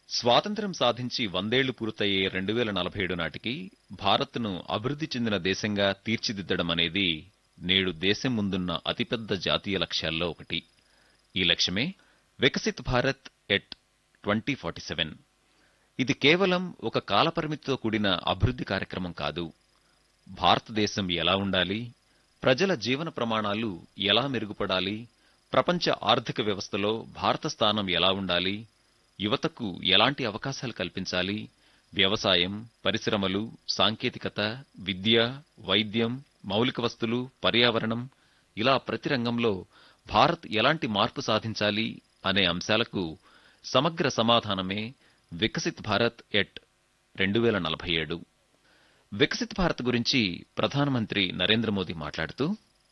స్వాతంత్ర్యం సాధించి వందేళ్లు పూర్తయ్యే రెండు వేల నలభై ఏడు నాటికి భారత్ను అభివృద్ధి చెందిన దేశంగా తీర్చిదిద్దడం అనేది నేడు దేశం ముందున్న అతిపెద్ద జాతీయ లక్ష్యాల్లో ఒకటి ఈ లక్ష్యమే Viksit Bharat at twenty forty seven ఇది కేవలం ఒక కాలపరిమితితో కూడిన అభివృద్ధి కార్యక్రమం కాదు భారతదేశం ఎలా ఉండాలి ప్రజల జీవన ప్రమాణాలు ఎలా మెరుగుపడాలి ప్రపంచ ఆర్థిక వ్యవస్థలో భారత స్థానం ఎలా ఉండాలి యువతకు ఎలాంటి అవకాశాలు కల్పించాలి వ్యవసాయం పరిశ్రమలు సాంకేతికత విద్య వైద్యం మౌలిక వస్తులు పర్యావరణం ఇలా ప్రతి రంగంలో భారత్ ఎలాంటి మార్పు సాధించాలి అనే అంశాలకు సమగ్ర సమాధానమే వికసిత్ భారత్ ఎట్ రెండు వేల నలభై ఏడు వికసిత్ భారత్ గురించి ప్రధానమంత్రి నరేంద్ర మోదీ మాట్లాడుతూ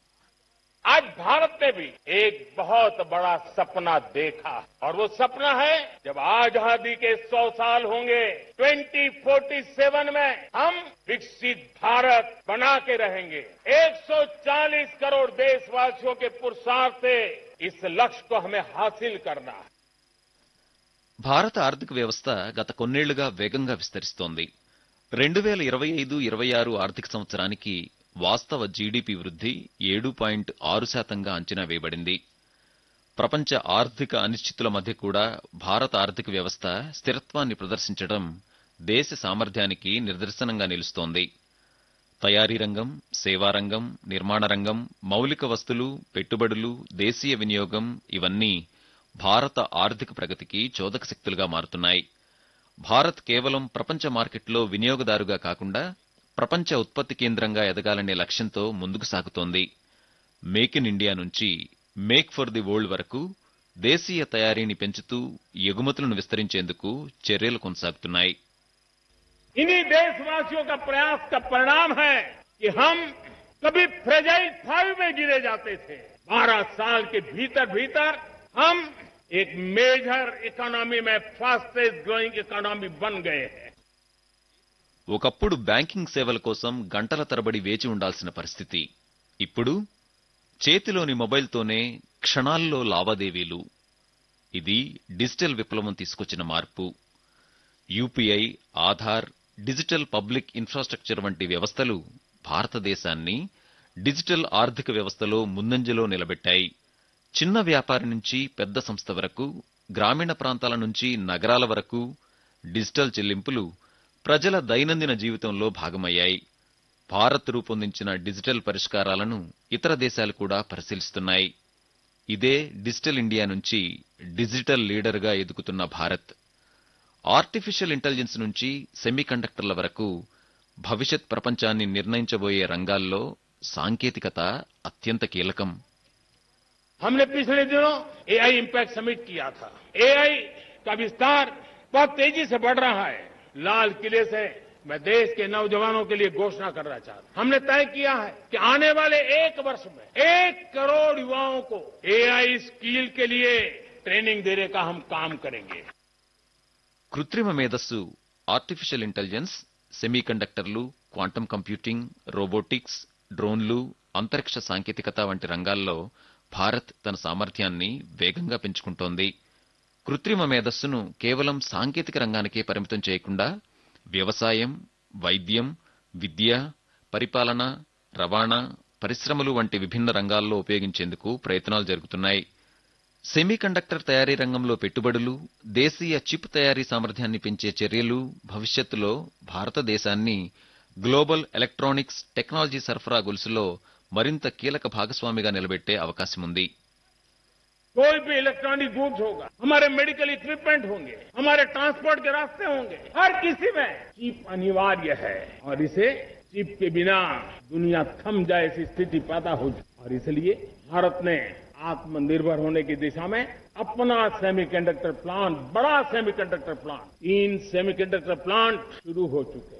आज भारत ने भी एक बहुत बड़ा सपना देखा और वो सपना है जब आजादी के 100 साल होंगे 2047 में हम विकसित भारत बना के रहेंगे 140 करोड़ देशवासियों के पुरुषार्थ से इस लक्ष्य को हमें हासिल करना है భారత ఆర్థిక వ్యవస్థ గత కొన్నేళ్లుగా వేగంగా విస్తరిస్తోంది రెండు వేల ఇరవై ఐదు ఇరవై ఆరు ఆర్థిక సంవత్సరానికి వాస్తవ జీడీపీ వృద్ధి ఏడు పాయింట్ ఆరు శాతంగా అంచనా వేయబడింది ప్రపంచ ఆర్థిక అనిశ్చితుల మధ్య కూడా భారత ఆర్థిక వ్యవస్థ స్థిరత్వాన్ని ప్రదర్శించడం దేశ సామర్థ్యానికి నిదర్శనంగా నిలుస్తోంది తయారీ రంగం సేవా రంగం నిర్మాణ రంగం మౌలిక వస్తులు పెట్టుబడులు దేశీయ వినియోగం ఇవన్నీ భారత ఆర్థిక ప్రగతికి చోదక శక్తులుగా మారుతున్నాయి భారత్ కేవలం ప్రపంచ మార్కెట్లో వినియోగదారుగా కాకుండా ప్రపంచ ఉత్పత్తి కేంద్రంగా ఎదగాలనే లక్ష్యంతో ముందుకు సాగుతోంది మేక్ ఇన్ ఇండియా నుంచి మేక్ ఫర్ ది వరల్డ్ వరకు దేశీయ తయారీని పెంచుతూ ఎగుమతులను విస్తరించేందుకు చర్యలు కొనసాగుతున్నాయి इन्हीं देशवासियों का प्रयास का परिणाम है कि हम कभी फ्रेजाइल फाइव में गिरे जाते थे बारह साल के भीतर भीतर हम एक मेजर इकोनॉमी में फास्टेस्ट ग्रोइंग इकोनॉमी बन गए हैं ఒకప్పుడు బ్యాంకింగ్ సేవల కోసం గంటల తరబడి వేచి ఉండాల్సిన పరిస్థితి ఇప్పుడు చేతిలోని మొబైల్తోనే క్షణాల్లో లావాదేవీలు ఇది డిజిటల్ విప్లవం తీసుకొచ్చిన మార్పు UPI Aadhaar digital public infrastructure వంటి వ్యవస్థలు భారతదేశాన్ని డిజిటల్ ఆర్థిక వ్యవస్థలో ముందంజలో నిలబెట్టాయి చిన్న వ్యాపారి నుంచి పెద్ద సంస్థ వరకు గ్రామీణ ప్రాంతాల నుంచి నగరాల వరకు డిజిటల్ చెల్లింపులు ప్రజల దైనందిన జీవితంలో భాగమయ్యాయి భారత్ రూపొందించిన డిజిటల్ పరిష్కారాలను ఇతర దేశాలు కూడా పరిశీలిస్తున్నాయి ఇదే డిజిటల్ ఇండియా నుంచి డిజిటల్ లీడర్గా ఎదుగుతున్న భారత్ ఆర్టిఫిషియల్ ఇంటెలిజెన్స్ నుంచి సెమీకండక్టర్ల వరకు భవిష్యత్ ప్రపంచాన్ని నిర్ణయించబోయే రంగాల్లో సాంకేతికత అత్యంత కీలకం हमने पिछले दिनों एआई इम्पैक्ट समिट किया था एआई का विस्तार बहुत तेजी से बढ़ रहा है लाल किले से मैं देश के नौजवानों के लिए घोषणा करना चाहता हूं हमने तय किया है कि आने वाले एक वर्ष में एक करोड़ युवाओं को एआई स्किल के लिए ट्रेनिंग देने का हम काम करेंगे కృత్రిమ మేధస్సు ఆర్టిఫిషియల్ ఇంటెలిజెన్స్ సెమీకండక్టర్లు క్వాంటం కంప్యూటింగ్ రోబోటిక్స్ డ్రోన్లు అంతరిక్ష సాంకేతికత వంటి రంగాల్లో భారత్ తన సామర్థ్యాన్ని వేగంగా పెంచుకుంటోంది కృత్రిమ మేధస్సును కేవలం సాంకేతిక రంగానికే పరిమితం చేయకుండా వ్యవసాయం వైద్యం విద్య పరిపాలన రవాణా పరిశ్రమలు వంటి విభిన్న రంగాల్లో ఉపయోగించేందుకు ప్రయత్నాలు జరుగుతున్నాయి సెమీకండక్టర్ తయారీ రంగంలో పెట్టుబడులు దేశీయ చిప్ తయారీ సామర్థ్యాన్ని పెంచే చర్యలు భవిష్యత్తులో భారతదేశాన్ని గ్లోబల్ ఎలక్ట్రానిక్స్ టెక్నాలజీ సరఫరా గొలుసులో మరింత కీలక భాగస్వామిగా నిలబెట్టే అవకాశం ఉంది कोई भी इलेक्ट्रॉनिक गुड्स होगा हमारे मेडिकल इक्विपमेंट होंगे हमारे ट्रांसपोर्ट के रास्ते होंगे हर किसी में चिप अनिवार्य है और इसे चिप के बिना दुनिया थम जाए ऐसी स्थिति पैदा हो और इसलिए भारत ने आत्मनिर्भर होने की दिशा में अपना सेमीकंडक्टर प्लांट बड़ा सेमीकंडक्टर प्लांट तीन सेमीकंडक्टर प्लांट शुरू हो चुके हैं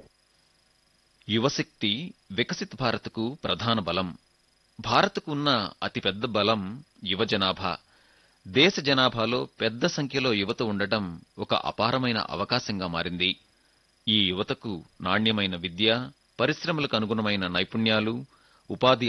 యువశక్తి వికసిత్ భారత్కు ప్రధాన బలం భారత్కు ఉన్న అతిపెద్ద బలం యువ జనాభా దేశ జనాభాలో పెద్ద సంఖ్యలో యువత ఉండటం ఒక అపారమైన అవకాశంగా మారింది ఈ యువతకు నాణ్యమైన విద్య పరిశ్రమలకు అనుగుణమైన నైపుణ్యాలు ఉపాధి